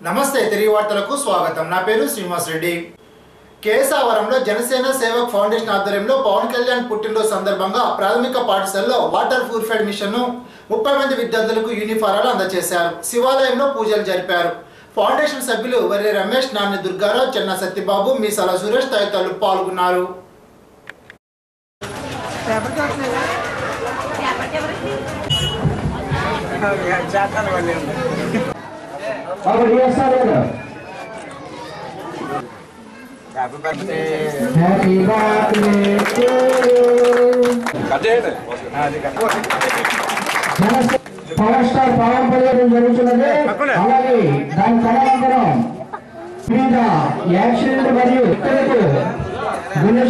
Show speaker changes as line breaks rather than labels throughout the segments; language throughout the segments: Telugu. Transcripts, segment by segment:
నమస్తే తిరిగి వార్తలకు స్వాగతం నా పేరు శ్రీనివాస్ రెడ్డి కేసావరంలో జనసేన సేవక్ ఫౌండేషన్ ఆధ్వర్యంలో పవన్ కళ్యాణ్ పుట్టినరోజు సందర్భంగా ప్రాథమిక పాఠశాలలో వాటర్ ప్యూరిఫైడ్ మిషన్ ను ముప్పై మంది విద్యార్థులకు యూనిఫారాలు అందజేశారు శివాలయంలో పూజలు జరిపారు ఫౌండేషన్ సభ్యులు వర్రి రమేష్ నాని దుర్గారావు చెన్న సత్యబాబు మీసాల సురేష్ తదితరులు పాల్గొన్నారు
అప్పుడు చేస్తారు కదా
happy birthday
happy birthday to Janasena power star Pawan Kalyan జరుగుతున్నది అలాగే దాని తదనంతరం మీద యాక్సిడెంట్ మరియు ఇతరులకు గుండె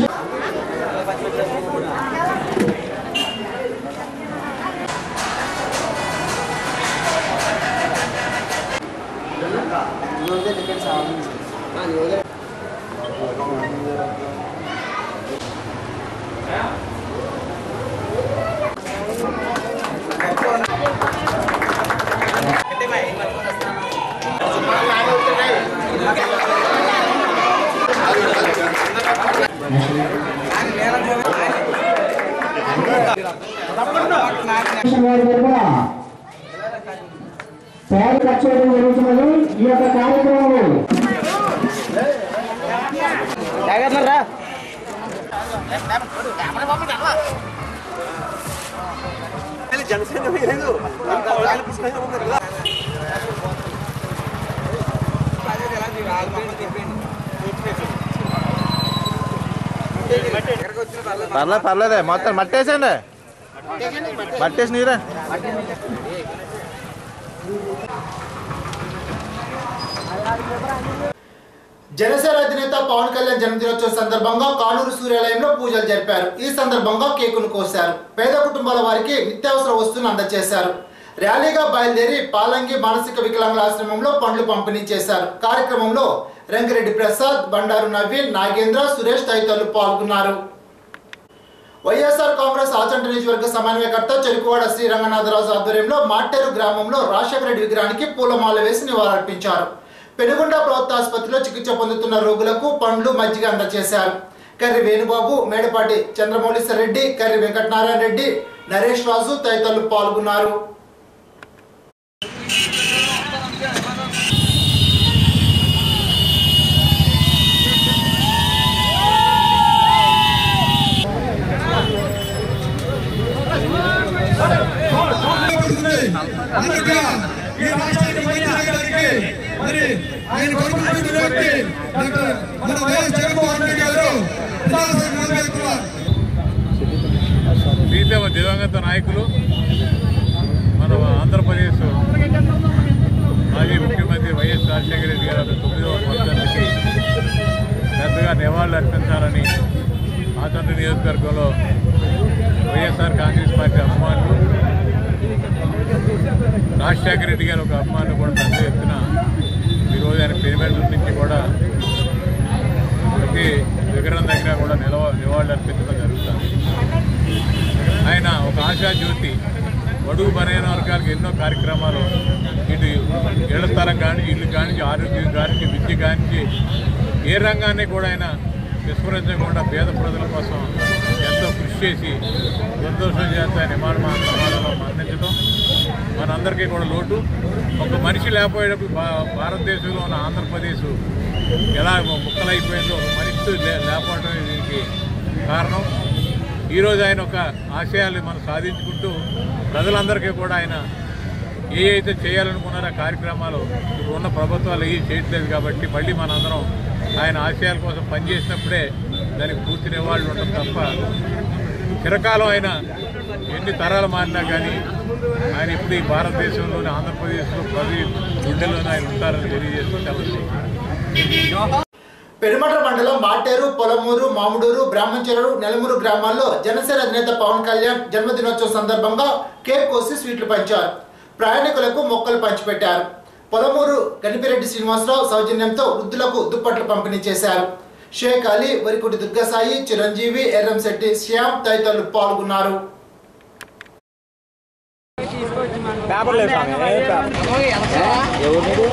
వారి తరఫున పేరు ఖర్చు చేయడం జరుగుతున్నది ఈ యొక్క కార్యక్రమం
జనసేన లేదు
పర్లేదు పర్లేదే మొత్తం మట్టేసండి మట్టేసి నీరా
జనసేన అధినేత పవన్ కళ్యాణ్ జన్మదినోత్సవం సందర్భంగా కానూరు సూర్యాలయంలో పూజలు జరిపారు ఈ సందర్భంగా కేకును కోశారు పేద కుటుంబాల వారికి నిత్యావసర వస్తువులు అందజేశారు ర్యాలీగా బయలుదేరి పాలంగి మానసిక వికలాంగుల ఆశ్రమంలో పండ్లు పంపిణీ చేశారు కార్యక్రమంలో రంగిరెడ్డి ప్రసాద్ బండారు నవీన్ నాగేంద్ర సురేష్ తదితరులు పాల్గొన్నారు వైఎస్ఆర్ కాంగ్రెస్ ఆచంట నియోజకవర్గ సమన్వయకర్త చెరుకువాడ శ్రీరంగనాథరాజు ఆధ్వర్యంలో మాట్టేరు గ్రామంలో రాజశేఖర రెడ్డి విగ్రహానికి పూలమాల వేసి నివాళులర్పించారు పెనుగొండ ప్రభుత్వ ఆసుపత్రిలో చికిత్స పొందుతున్న రోగులకు పండ్లు మజ్జిగ అందజేశారు కర్రి వేణుబాబు మేడపాటి చంద్రమౌళీశ్వర రెడ్డి కర్రి వెంకటనారాయణ రెడ్డి నరేష్ రాజు తదితరులు పాల్గొన్నారు
అందుకే ఈ రాష్ట్రానికి మంచి చేయడానికి మరి ఆయన కొడుకున్నటువంటి డాక్టర్ మన వైఎస్ జగన్మోహన్ రెడ్డి గారు ప్రజాసేవ నిలబెడుతున్నారు
శ్రీదేవ దివంగత నాయకులు మన ఆంధ్రప్రదేశ్ మాజీ ముఖ్యమంత్రి వైఎస్ రాజశేఖర రెడ్డి గారు తొమ్మిదవ వర్ధంతికి పెద్దగా నివాళులు అర్పించాలని ఆచంట నియోజకవర్గంలో వైఎస్ఆర్ కాంగ్రెస్ పార్టీ అభిమానులు రాజశేఖర రెడ్డి గారు ఒక అభిమానులు కూడా పెద్ద ఎత్తున ఈరోజు ఆయన పిరమిడ్ నుంచి కూడా ప్రతి విగ్రహం దగ్గర కూడా నిలవ నివాళులు అర్పించడం జరుగుతుంది ఆయన ఒక ఆశా జ్యోతి బడుగు బలైన వర్గాలకు ఎన్నో కార్యక్రమాలు ఇటు ఇళ్ల స్థలం కానీ ఇల్లు కానీ ఆరోగ్యం కానీ విద్య కానీ ఏ రంగాన్ని కూడా ఆయన విస్మరించకుండా పేద ప్రజల కోసం ఎంతో కృషి చేసి సంతోషం చేత ఆయన విమాన ప్రమాదంలో మరణించడం మనందరికీ కూడా లోటు ఒక మనిషి లేకపోయేటప్పుడు భా- భారతదేశంలో ఉన్న ఆంధ్రప్రదేశ్ ఎలా ముక్కలైపోయిందో ఒక మనిషి లే లేకపోవడం దీనికి కారణం ఈరోజు ఆయన ఒక ఆశయాలు మనం సాధించుకుంటూ ప్రజలందరికీ కూడా ఆయన ఏ అయితే చేయాలనుకున్నారో ఆ కార్యక్రమాలు ఇప్పుడు ఉన్న ప్రభుత్వాలు ఏ చేయట్లేదు కాబట్టి మళ్ళీ మనందరం ఆయన ఆశయాల కోసం పనిచేసినప్పుడే దానికి పూర్తి నివాళులు ఉండడం తప్ప చిరకాలం ఆయన ఎన్ని తరాలు మారినా కానీ ఆయన ఇప్పుడు ఈ భారతదేశంలోని ఆంధ్రప్రదేశ్లో ప్రతి గుండెల్లోనే ఆయన ఉంటారని తెలియజేస్తూ సెలవు
పెరుమట్ర మండలం మాటేరు పొలమూరు మామిడూరు బ్రాహ్మణచెరువు నెలమూరు గ్రామాల్లో జనసేన అధినేత పవన్ కళ్యాణ్ జన్మదినోత్సవం సందర్భంగా కేక్ కోసి స్వీట్లు పంచారు ప్రయాణికులకు మొక్కలు పంచిపెట్టారు పొలమూరు గణిపిరెడ్డి శ్రీనివాసరావు సౌజన్యంతో వృద్ధులకు దుప్పట్లు పంపిణీ చేశారు షేక్ అలీ వరికుటి దుర్గసాయి చిరంజీవి ఎర్రంశెట్టి శ్యామ్ తదితరులు పాల్గొన్నారు
పేపర్ లేదు స్వామి ఏ పేపర్? ఎవరు మీరు?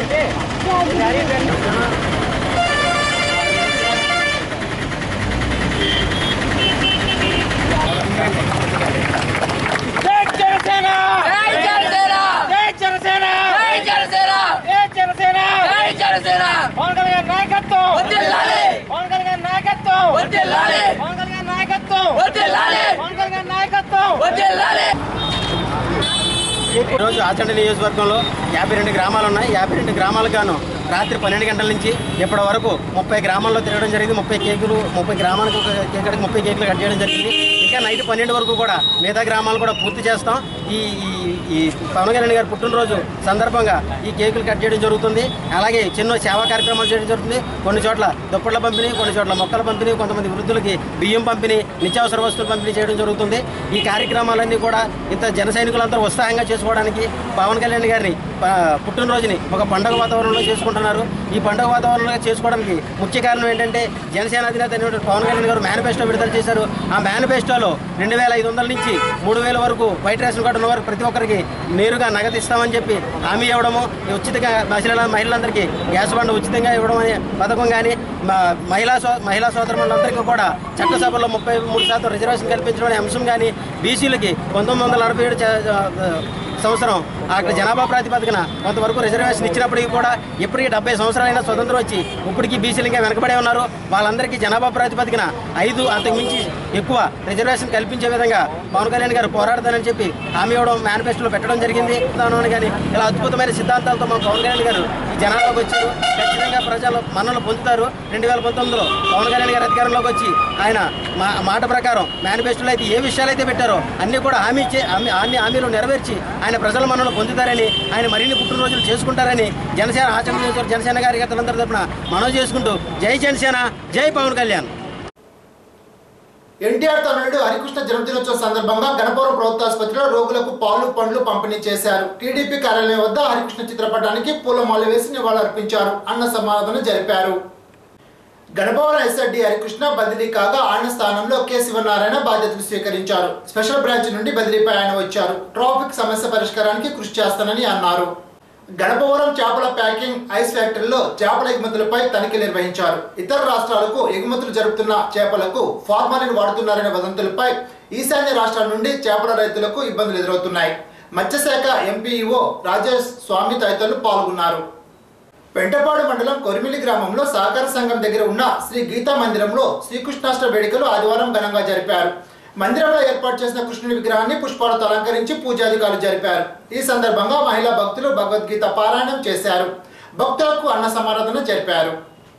ఈరోజు ఆచండ నియోజకవర్గంలో యాభై రెండు గ్రామాలు ఉన్నాయి యాభై రెండు గ్రామాలకు గాను రాత్రి పన్నెండు గంటల నుంచి ఇప్పటి వరకు ముప్పై గ్రామాల్లో తిరగడం జరిగింది ముప్పై కేకులు ముప్పై గ్రామాలకు ఒక కేకడికి ముప్పై కేకులు కట్ చేయడం జరిగింది ఇంకా నైట్ పన్నెండు వరకు కూడా మిగతా గ్రామాలు కూడా పూర్తి చేస్తాం ఈ ఈ- ఈ పవన్ కళ్యాణ్ గారి పుట్టినరోజు సందర్భంగా ఈ కేకులు కట్ చేయడం జరుగుతుంది అలాగే చిన్న సేవా కార్యక్రమాలు చేయడం జరుగుతుంది కొన్ని చోట్ల దుప్పట్ల పంపిణీ కొన్ని చోట్ల మొక్కల పంపిణీ కొంతమంది వృద్ధులకి బియ్యం పంపిణీ నిత్యావసర వస్తువులు పంపిణీ చేయడం జరుగుతుంది ఈ కార్యక్రమాలన్నీ కూడా ఇంత జన సైనికులంతా ఉత్సాహంగా చేసుకోవడానికి పవన్ కళ్యాణ్ గారిని ప- పుట్టినరోజుని ఒక పండుగ వాతావరణంలో చేసుకుంటున్నారు ఈ పండుగ వాతావరణంలో చేసుకోవడానికి ముఖ్య కారణం ఏంటంటే జనసేన అధినేత అయినటువంటి పవన్ కళ్యాణ్ గారు మేనిఫెస్టో విడుదల చేశారు ఆ మేనిఫెస్టోలో రెండు వేల ఐదు వందల నుంచి మూడు వేల వరకు వైట్ రేషన్ కార్డు ఉన్న వారికి ప్రతి ఒక్కరికి నేరుగా నగదు ఇస్తామని చెప్పి హామీ ఇవ్వడము ఈ ఉచితంగా మహిళల మహిళలందరికీ గ్యాస్ బండ ఉచితంగా ఇవ్వడం అనే పథకం కానీ మహిళా సో మహిళా సోదరులందరికీ కూడా చట్టసభలో ముప్పై మూడు శాతం రిజర్వేషన్ కల్పించడం అనే అంశం కానీ బీసీలకి పంతొమ్మిది వందల నలభై ఏడు చ- చ- సంవత్సరం అక్కడ జనాభా ప్రాతిపదికన కొంతవరకు రిజర్వేషన్ ఇచ్చినప్పటికీ కూడా ఇప్పటికీ డెబ్బై సంవత్సరాలైన స్వతంత్రం వచ్చి ఇప్పటికీ బీసీలు ఇంకా వెనకబడే ఉన్నారు వాళ్ళందరికీ జనాభా ప్రాతిపదికన ఐదు అంతకు మించి ఎక్కువ రిజర్వేషన్ కల్పించే విధంగా పవన్ కళ్యాణ్ గారు పోరాడతానని చెప్పి హామీ ఇవ్వడం మేనిఫెస్టోలో పెట్టడం జరిగింది దాని కానీ ఇలా అద్భుతమైన సిద్ధాంతాలతో మన పవన్ కళ్యాణ్ గారు ఈ జనాల్లోకి వచ్చారు ఖచ్చితంగా ప్రజలు మన్నలు పొందుతారు రెండు వేల పంతొమ్మిదిలో పవన్ కళ్యాణ్ గారు అధికారంలోకి వచ్చి ఆయన మా మాట ప్రకారం మేనిఫెస్టోలో అయితే ఏ విషయాలు అయితే పెట్టారో అన్ని కూడా హామీ ఇచ్చే హామీ అన్ని హామీలు నెరవేర్చి ఆయన ప్రజల మనలో పొందుతారని ఆయన మరిన్ని పుట్టినరోజులు చేసుకుంటారని జనసేన ఆచరణ నియోజకవర్గ జనసేన కార్యకర్తలందరి తరపున మనవి చేసుకుంటూ జై జనసేన జై పవన్ కళ్యాణ్
ఎన్టీఆర్ తనయుడు హరికృష్ణ జన్మదినోత్సవం సందర్భంగా గణపురం ప్రభుత్వ ఆసుపత్రిలో రోగులకు పాలు పండ్లు పంపిణీ చేశారు టీడీపీ కార్యాలయం వద్ద హరికృష్ణ చిత్రపటానికి పూలమాల వేసి నివాళులర్పించారు అన్న సమారాధన జరిపారు గణభవన ఎస్ఆర్డి హరికృష్ణ బదిలీ కాగా ఆయన స్థానంలో కె శివనారాయణ బాధ్యతలు స్వీకరించారు స్పెషల్ బ్రాంచ్ నుండి బదిలీపై ఆయన వచ్చారు ట్రాఫిక్ సమస్య పరిష్కారానికి కృషి చేస్తానని అన్నారు గణపవరం చేపల ప్యాకింగ్ ఐస్ ఫ్యాక్టరీలో చేపల ఎగుమతులపై తనిఖీ నిర్వహించారు ఇతర రాష్ట్రాలకు ఎగుమతులు జరుపుతున్న చేపలకు ఫార్మాలిన్ వాడుతున్నారనే వదంతులపై ఈశాన్య రాష్ట్రాల నుండి చేపల రైతులకు ఇబ్బందులు ఎదురవుతున్నాయి మత్స్యశాఖ ఎంపీఈఓ రాజేష్ స్వామి తదితరులు పాల్గొన్నారు పెంటపాడు మండలం కొరిమిలి గ్రామంలో సహకార సంఘం దగ్గర ఉన్న శ్రీ గీతా మందిరంలో శ్రీకృష్ణాష్ట వేడుకలు ఆదివారం ఘనంగా జరిపారు మందిరంలో ఏర్పాటు చేసిన కృష్ణుని విగ్రహాన్ని పుష్పాలతో అలంకరించి పూజాధికారులు జరిపారు ఈ సందర్భంగా మహిళా భక్తులు భగవద్గీత పారాయణం చేశారు భక్తులకు అన్న సమారాధన జరిపారు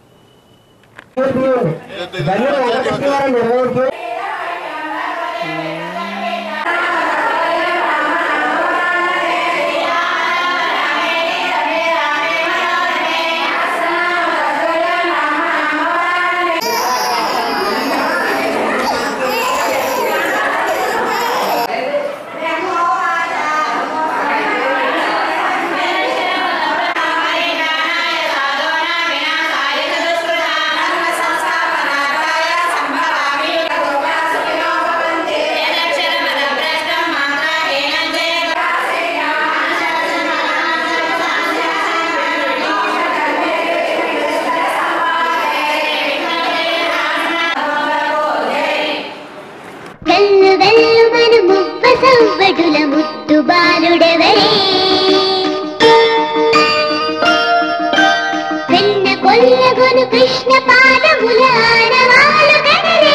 వెల్లు వెల్లు మన ముప్ప సవ్వడుల ముద్దు బాలుడెవరే వెన్న కొల్లగొను కృష్ణ పాదముల ఆనవాలు కదలే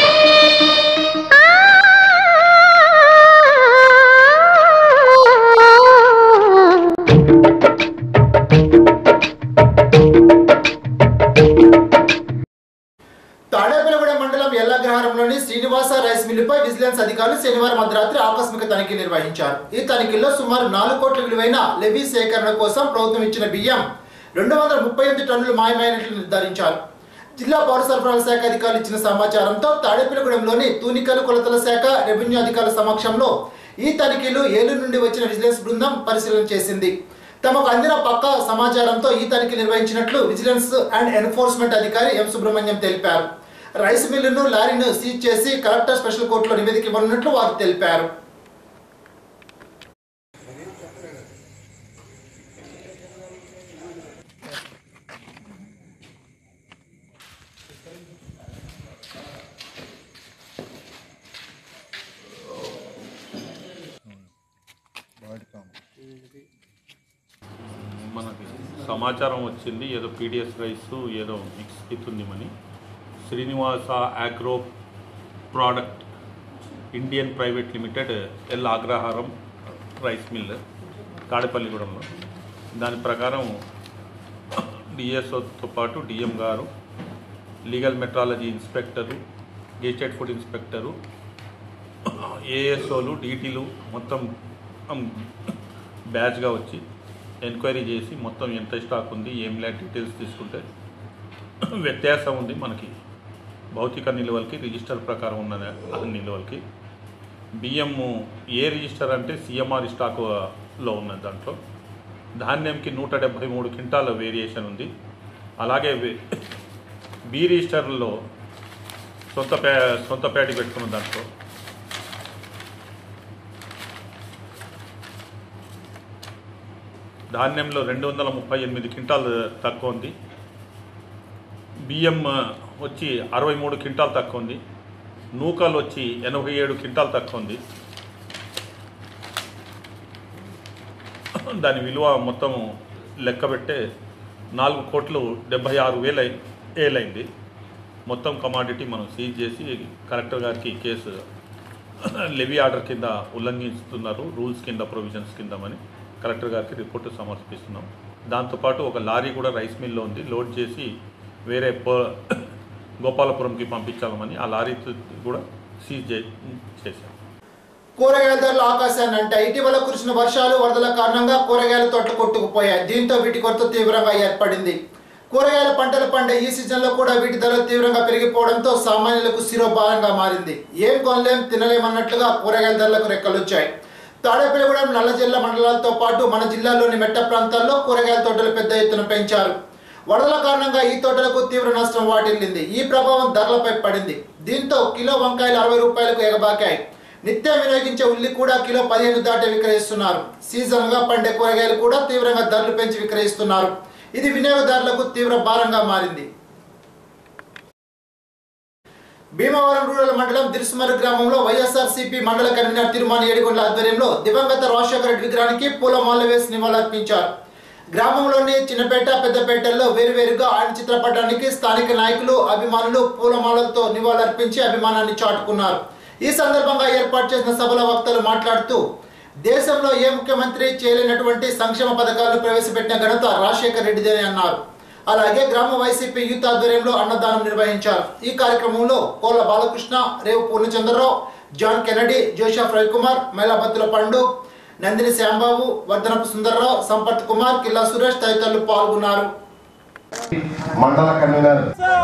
తాడేపల్లిగూడెం మండలం ఎల్లగ్రహారంలోని శ్రీనివాస రైస్ మిల్లుపై విజిలెన్స్ అధికారులు శనివారం అర్ధరాత్రి ఆకస్మిక తనిఖీ నిర్వహించారు ఈ తనిఖీల్లో సుమారు నాలుగు కోట్ల విలువైన లెవీ సేకరణ కోసం ప్రభుత్వం ఇచ్చిన బియ్యం రెండు వందల ముప్పై ఎనిమిది టన్నులు మాయమైనట్లు నిర్ధారించారు జిల్లా పౌర సరఫరాల శాఖ అధికారులు ఇచ్చిన సమాచారంతో తాడేపల్లిగూడెంలోని తూనికలు కొలతల శాఖ రెవెన్యూ అధికారుల సమక్షంలో ఈ తనిఖీలు ఏలూరు నుండి వచ్చిన విజిలెన్స్ బృందం పరిశీలన చేసింది తమకు అందిన పక్క సమాచారంతో ఈ తనిఖీ నిర్వహించినట్లు విజిలెన్స్ అండ్ ఎన్ఫోర్స్మెంట్ అధికారి ఎం సుబ్రహ్మణ్యం తెలిపారు రైస్ మిల్లును లారీను సీజ్ చేసి కలెక్టర్ స్పెషల్ కోర్టులో నివేదిక ఇవ్వనున్నట్లు వారు తెలిపారు
సమాచారం వచ్చింది ఏదో పీడిఎస్ రైస్ ఏదో మిక్స్ అవుతుందేమని Srinivasa agro product Indian private limited L Agraharam rice mill తాడేపల్లిగూడెంలో దాని ప్రకారం డిఎస్ఓతో పాటు డిఎం గారు legal metrology inspector gazetted food inspector ఏఎస్ఓలు డీటీలు మొత్తం బ్యాచ్గా వచ్చి ఎంక్వైరీ చేసి మొత్తం ఎంత స్టాక్ ఉంది ఏం లే డీటెయిల్స్ తీసుకుంటే వ్యత్యాసం ఉంది మనకి భౌతిక నిల్వలకి రిజిస్టర్ ప్రకారం ఉన్న నిల్వలకి బియ్యం ఏ రిజిస్టర్ అంటే సిఎంఆర్ స్టాక్లో ఉన్నది దాంట్లో ధాన్యంకి నూట డెబ్భై మూడు క్వింటాల వేరియేషన్ ఉంది అలాగే వే- బి రిజిస్టర్లో సొంత పే సొంత పేట పెట్టుకున్న దాంట్లో ధాన్యంలో రెండు వందల ముప్పై ఎనిమిది క్వింటాల్ తక్కువ ఉంది బియ్యం ఆ, వచ్చి అరవై మూడు క్వింటాల్ తక్కువ ఉంది నూకలు వచ్చి ఎనభై ఏడు క్వింటాల్ తక్కువ ఉంది దాని విలువ మొత్తం లెక్క పెట్టే నాలుగు కోట్లు డెబ్బై ఆరు వేల ఏలైంది మొత్తం కమాడిటీ మనం సీజ్ చేసి కలెక్టర్ గారికి కేసు లెవీ ఆర్డర్ కింద ఉల్లంఘిస్తున్నారు రూల్స్ కింద ప్రొవిజన్స్ కింద అని కలెక్టర్ గారికి రిపోర్టు సమర్పిస్తున్నాం దాంతోపాటు ఒక లారీ కూడా రైస్ మిల్లో ఉంది లోడ్ చేసి వేరే ప- గోపాలపురంకి పంపించాలని ఆ లారీ కూడా సీజ్ చే- చేశాం
కూరగాయల ధరలు ఆకాశాన్ని అంటే ఇటీవల కురిసిన వర్షాలు వరదల కారణంగా కూరగాయల తోటలు కొట్టుకుపోయాయి దీంతో వీటి కొరత తీవ్రంగా ఏర్పడింది కూరగాయల పంటలు పండే ఈ సీజన్లో కూడా వీటి ధరలు తీవ్రంగా పెరిగిపోవడంతో సామాన్యులకు శిరోభారంగా మారింది ఏం కొనలేం తినలేమన్నట్లుగా కూరగాయల ధరలకు రెక్కలొచ్చాయి తాడేపల్లిగూడెం నల్లజిల్లా మండలాలతో పాటు మన జిల్లాలోని మెట్ట ప్రాంతాల్లో కూరగాయల తోటలు పెద్ద ఎత్తున పెంచారు వరదల కారణంగా ఈ తోటలకు తీవ్ర నష్టం వాటిల్లింది ఈ ప్రభావం ధరలపై పడింది దీంతో కిలో వంకాయలు అరవై రూపాయలకు ఎగబాకాయి నిత్యం వినియోగించే ఉల్లి కూడా కిలో పదిహేను దాటి విక్రయిస్తున్నారు సీజన్ గా పండే కూరగాయలు కూడా తీవ్రంగా ధరలు పెంచి విక్రయిస్తున్నారు ఇది వినియోగదారులకు తీవ్ర భారంగా మారింది భీమవరం రూరల్ మండలం దిర్సుమరు గ్రామంలో వైఎస్ఆర్సీపీ మండల కన్వీనర్ తిరుమల ఏడుగొండ్ల ఆధ్వర్యంలో దివంగత రాజశేఖర రెడ్డి విగ్రహానికి పూలమాల వేసి నివాళులర్పించారు గ్రామంలోని చిన్నపేట పెద్దపేటల్లో వేరువేరుగా ఆయన చిత్రపటానికి స్థానిక నాయకులు అభిమానులు పూలమాలలతో నివాళులర్పించి అభిమానాన్ని చాటుకున్నారు ఈ సందర్భంగా ఏర్పాటు చేసిన సభలో వక్తలు మాట్లాడుతూ దేశంలో ఏ ముఖ్యమంత్రి చేయలేనటువంటి సంక్షేమ పథకాలను ప్రవేశపెట్టిన ఘనత రాజశేఖర రెడ్డిదని అన్నారు అలాగే గ్రామ వైసీపీ యూత్ ఆధ్వర్యంలో అన్నదానం నిర్వహించారు ఈ కార్యక్రమంలో Kola Balakrishna Revu Purnachandrarao John Kennedy Joseph Ravikumar Melabathula Pandu Nandini Shyam Babu వర్ధనపు Sundar Rao Sampath Kumar కిల్లా సురేష్ తదితరులు పాల్గొన్నారు
మండల కన్వీనర్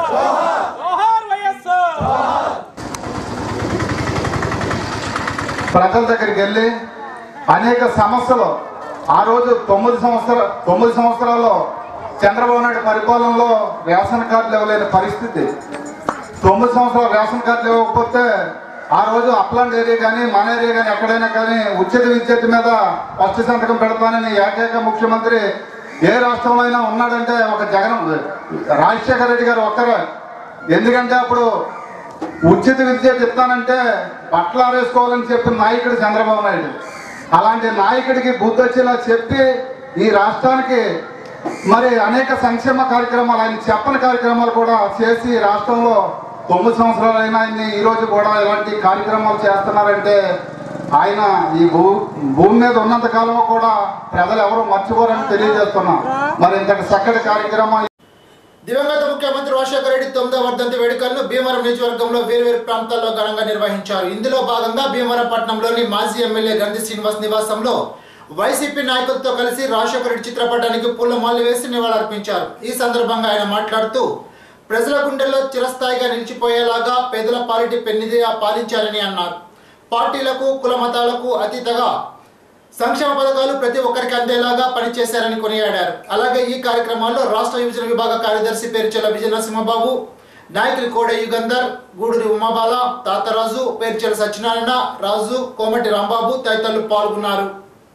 ప్రజల దగ్గరికి వెళ్ళి అనేక సమస్యలు ఆ రోజు తొమ్మిది సంవత్సర తొమ్మిది సంవత్సరాల్లో చంద్రబాబు నాయుడు పరిపాలనలో రేషన్ కార్డులు ఇవ్వలేని పరిస్థితి తొమ్మిది సంవత్సరాలు రేషన్ కార్డులు ఇవ్వకపోతే ఆ రోజు అప్లాండ్ ఏరియా కానీ మన ఏరియా కానీ ఎక్కడైనా కానీ ఉచిత విద్యుత్ మీద ఫస్ట్ సంతకం పెడతానని ఏకైక ముఖ్యమంత్రి ఏ రాష్ట్రంలో అయినా ఉన్నాడంటే ఒక జగన్ రాజశేఖర రెడ్డి గారు ఒక్కరే ఎందుకంటే అప్పుడు ఉచిత విద్యుత్ ఇస్తానంటే బట్టలు ఆరేసుకోవాలని చెప్పిన నాయకుడు చంద్రబాబు నాయుడు అలాంటి నాయకుడికి బుద్ధి వచ్చేలా చెప్పి ఈ రాష్ట్రానికి మరి అనేక సంక్షేమ కార్యక్రమాలు ఆయన చెప్పని కార్యక్రమాలు కూడా చేసి రాష్ట్రంలో తొమ్మిది సంవత్సరాలు అయినా ఆయన్ని ఈ రోజు కూడా ఇలాంటి కార్యక్రమాలు చేస్తున్నారంటే ఆయన ఈ భూ భూమి మీద ఉన్నంత కాలం కూడా ప్రజలు ఎవరు మర్చిపోరని తెలియజేస్తున్నాం మరి ఇంతటి చక్కటి కార్యక్రమం
దివంగత ముఖ్యమంత్రి రాజశేఖర రెడ్డి తొమ్మిదవ వర్ధంతి వేడుకలను భీమవరం నియోజకవర్గంలో వేర్వేరు ప్రాంతాల్లో ఘనంగా నిర్వహించారు ఇందులో భాగంగా భీమవరం పట్టణంలోని మాజీ ఎమ్మెల్యే గంధి శ్రీనివాస్ నివాసంలో వైసీపీ నాయకులతో కలిసి రాజశేఖర రెడ్డి చిత్రపటానికి పూలమాల వేసి నివాళులర్పించారు ఈ సందర్భంగా ఆయన మాట్లాడుతూ ప్రజల గుండెల్లో చిరస్థాయిగా నిలిచిపోయేలాగా పేదల పాలిటి పెన్నిదిగా పాలించారని అన్నారు పార్టీలకు కుల మతాలకు అతీతగా సంక్షేమ పథకాలు ప్రతి ఒక్కరికి అందేలాగా పనిచేశారని కొనియాడారు అలాగే ఈ కార్యక్రమాల్లో రాష్ట్ర విభజన విభాగ కార్యదర్శి పేరుచెల విజయ నరసింహబాబు నాయకులు కోడ యుగంధర్ గూడూరి ఉమాబాల తాతరాజు పేరుచెల సత్యనారాయణ రాజు కోమటి రాంబాబు తదితరులు పాల్గొన్నారు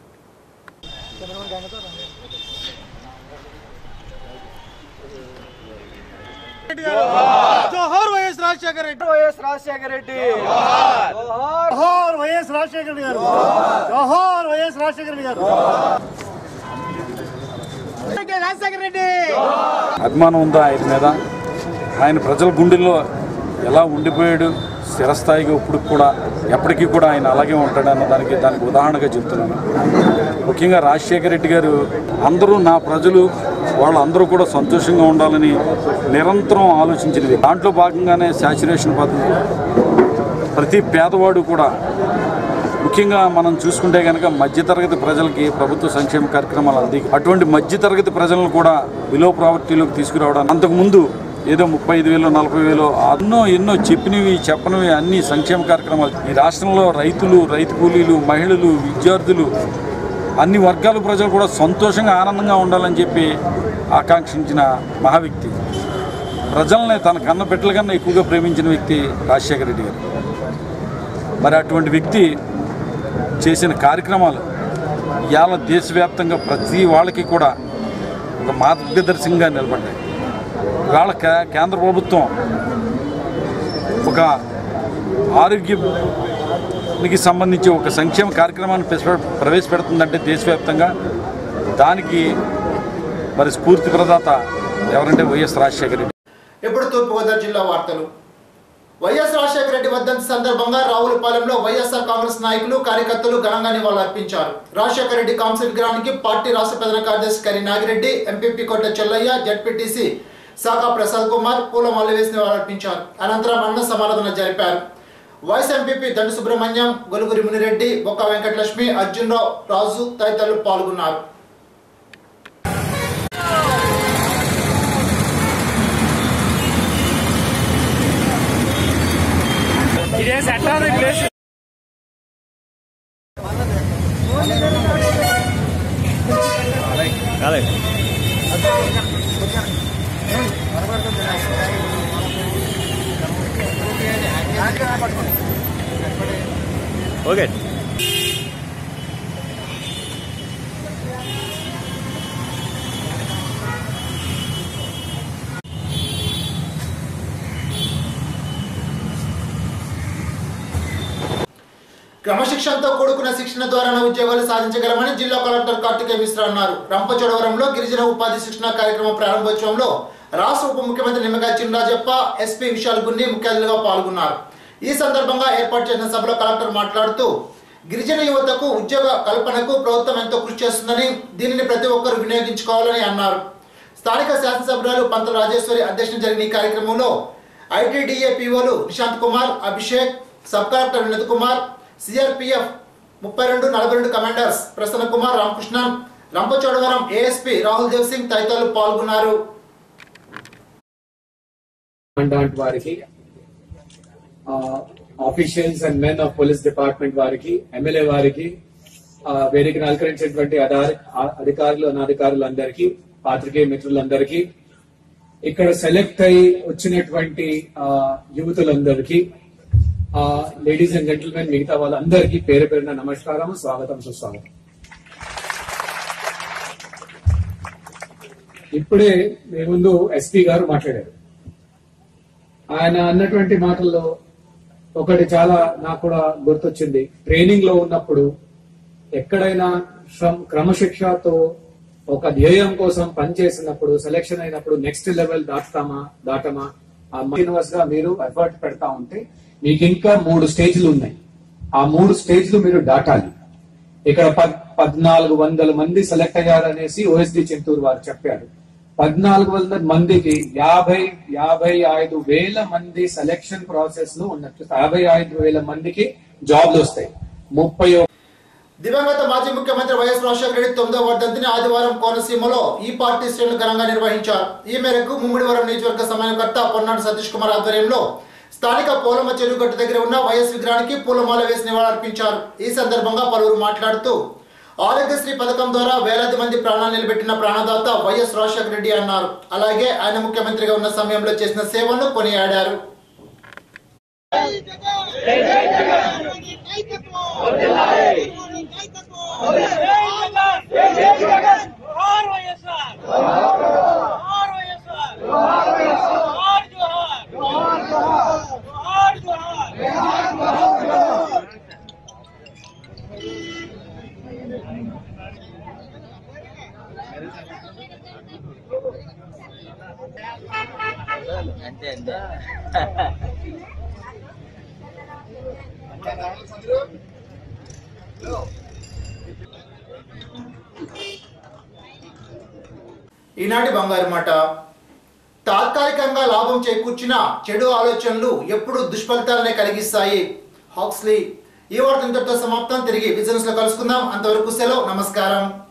జోహార్ వైఎస్ రాజశేఖర రెడ్డి వైఎస్ రాజశేఖర రెడ్డి జోహార్ వైఎస్ రాజశేఖర రెడ్డి గారు జోహార్ వైఎస్ రాజశేఖర రెడ్డి గారు రాజశేఖర రెడ్డి
అభిమానం ఉందా ఆయన మీద ఆయన ప్రజల గుండెల్లో ఎలా ఉండిపోయాడు స్థిరస్థాయిగా ఇప్పుడు కూడా ఎప్పటికీ కూడా ఆయన అలాగే ఉంటాడు అన్న దానికి దానికి ఉదాహరణగా చెప్తున్నాను ముఖ్యంగా రాజశేఖర రెడ్డి గారు అందరూ నా ప్రజలు వాళ్ళందరూ కూడా సంతోషంగా ఉండాలని నిరంతరం ఆలోచించినది దాంట్లో భాగంగానే శాచురేషన్ పద్ధతి ప్రతి పేదవాడు కూడా ముఖ్యంగా మనం చూసుకుంటే కనుక మధ్యతరగతి ప్రజలకి ప్రభుత్వ సంక్షేమ కార్యక్రమాలు అంది అటువంటి మధ్యతరగతి ప్రజలను కూడా బిలో ప్రావర్టీలోకి తీసుకురావడానికి అంతకుముందు ఏదో ముప్పై ఐదు వేలు నలభై వేలు ఎన్నో ఎన్నో చెప్పినవి చెప్పనివి అన్ని సంక్షేమ కార్యక్రమాలు ఈ రాష్ట్రంలో రైతులు రైతు కూలీలు మహిళలు విద్యార్థులు అన్ని వర్గాల ప్రజలు కూడా సంతోషంగా ఆనందంగా ఉండాలని చెప్పి ఆకాంక్షించిన మహా వ్యక్తి ప్రజల్ని తన కన్న బిడ్డల కన్నా ఎక్కువగా ప్రేమించిన వ్యక్తి రాజశేఖర రెడ్డి గారు మరి అటువంటి వ్యక్తి చేసిన కార్యక్రమాలు ఇవాళ దేశవ్యాప్తంగా ప్రతి వాళ్ళకి కూడా ఒక మార్గదర్శకంగా నిలబడ్డాయి ఇవాళ కే- కేంద్ర ప్రభుత్వం ఒక ఆరోగ్యానికి సంబంధించి ఒక సంక్షేమ కార్యక్రమాన్ని ప్రవేశ- ప్రవేశపెడుతుందంటే దేశవ్యాప్తంగా దానికి మరి స్ఫూర్తి ప్రదాత ఎవరంటే వైఎస్ రాజశేఖర రెడ్డి
ఇప్పుడు తూర్పుగోదావరి జిల్లా వార్తలు వైఎస్ రాజశేఖర రెడ్డి వర్ధంతి సందర్భంగా రావులపాలెంలో వైఎస్ఆర్ కాంగ్రెస్ నాయకులు కార్యకర్తలు ఘనంగా నివాళులర్పించారు రాజశేఖర రెడ్డి కాంస్య విగ్రహానికి పార్టీ రాష్ట్ర ప్రధాన కార్యదర్శి కరి నాగిరెడ్డి ఎంపీపీ కొట్ట చెల్లయ్య జడ్పీటీసీ సాకా ప్రసాద్ కుమార్ పూలమాల వేసి నివాళులర్పించారు అనంతరం అన్న సమారాధన జరిపారు వైస్ ఎంపీపీ దండు సుబ్రహ్మణ్యం గొలుగురి మునిరెడ్డి బొక్క వెంకటలక్ష్మి అర్జున్ రావు రాజు తదితరులు పాల్గొన్నారు
ఇదే సెట్ అవుతుంది ప్లేస్
ఓకే
క్రమశిక్షణతో కూడుకున్న శిక్షణ ద్వారానే ఉద్యోగాలు సాధించగలమని జిల్లా కలెక్టర్ కార్తికేయ మిశ్రా అన్నారు రంపచోడవరంలో గిరిజన ఉపాధి శిక్షణ కార్యక్రమం ప్రారంభోత్సవంలో రాష్ట్ర ఉప ముఖ్యమంత్రి నిమ్మకాయ చినరాజప్ప ఎస్పీ విశాల్ గుండి ముఖ్య అతిథిగా పాల్గొన్నారు ఈ సందర్భంగా ఏర్పాటు చేసిన సభలో కలెక్టర్ మాట్లాడుతూ గిరిజన యువతకు ఉద్యోగ కల్పనకు ప్రభుత్వం ఎంతో కృషి చేస్తుందని దీనిని ప్రతి ఒక్కరూ వినియోగించుకోవాలని అన్నారు స్థానిక శాసనసభ్యురాలు పంత రాజేశ్వరి అధ్యక్షతన జరిగిన ఈ కార్యక్రమంలో ఐటీడీఏ పీఓలు Nishant Kumar Abhishek sub collector Vinod Kumar CRPF ముప్పై రెండు నలభై రెండు కమాండర్స్ ప్రసన్న కుమార్ రామకృష్ణన్ రంపచోడవరం ఏఎస్పీ రాహుల్ దేవ్ సింగ్ తదితరులు పాల్గొన్నారు
కమాండాంట్ వారికి officials and men of police department వారికి ఎమ్మెల్యే వారికి ఆ, వేదికను అలంకరించినటువంటి అధారి ఆ- అధికారులు అనధికారులు అందరికీ పాత్రికేయ మిత్రులందరికీ ఇక్కడ సెలెక్ట్ అయి వచ్చినటువంటి ఆ, యువతులందరికీ లేడీస్ అండ్ జెంటిల్మెన్ మిగతా వాళ్ళందరికీ పేరు పేరున నమస్కారం స్వాగతం సుస్వాగతం ఇప్పుడే మీ ముందు ఎస్పీ గారు మాట్లాడారు ఆయన అన్నటువంటి మాటల్లో ఒకటి చాలా నాకు కూడా గుర్తొచ్చింది ట్రైనింగ్ లో ఉన్నప్పుడు ఎక్కడైనా శ్రమ- క్రమశిక్షతో ఒక ధ్యేయం కోసం పనిచేసినప్పుడు సెలెక్షన్ అయినప్పుడు నెక్స్ట్ లెవెల్ దాటుతామా దాటమా ఆ యూనివర్స్ గా మీరు ఎఫర్ట్ పెడతా ఉంటే మీకు ఇంకా మూడు స్టేజ్లు ఉన్నాయి ఆ మూడు స్టేజ్లు మీరు దాటాలి ఇక్కడ పద్ పద్నాలుగు వందల మంది సెలెక్ట్ అయ్యారనేసి ఓఎస్డి చింతూరు వారు చెప్పారు పద్నాలుగు వందల మందికి యాభై యాభై ఐదు వేల మంది సెలెక్షన్ ప్రాసెస్ లో ఉన్నట్టు యాభై ఐదు వేల మందికి జాబ్లు వస్తాయి ముప్పై
దివంగత మాజీ ముఖ్యమంత్రి వైఎస్ రాజశేఖర రెడ్డి తొమ్మిదవ వర్ధంతిని ఆదివారం కోనసీమలో ఈ పార్టీ శ్రేణులు ఘనంగా నిర్వహించారు ఈ మేరకు ముమ్మిడివరం నియోజకవర్గ సమన్వయకర్త పొన్నాడు సతీష్ కుమార్ ఆధ్వర్యంలో స్థానిక పోలమ్మ చెరువు గట్టు దగ్గర ఉన్న వైఎస్ విగ్రహానికి పూలమాల వేసి నివాళులర్పించారు ఈ సందర్భంగా పలువురు మాట్లాడుతూ ఆరోగ్యశ్రీ పథకం ద్వారా వేలాది మంది ప్రాణాలు నిలబెట్టిన ప్రాణదాత వైఎస్ రాజశేఖర రెడ్డి అన్నారు అలాగే ఆయన ముఖ్యమంత్రిగా ఉన్న సమయంలో చేసిన సేవలను కొనియాడారు
అంతే అంతే
ఈనాటి బంగారు మాట తాత్కాలికంగా లాభం చేకూర్చిన చెడు ఆలోచనలు ఎప్పుడు దుష్ఫలితాలనే కలిగిస్తాయి హాక్స్లీ ఈ వార్త ఇంతటితో సమాప్తం తిరిగి బిజినెస్ లో కలుసుకుందాం అంతవరకు సెలవు నమస్కారం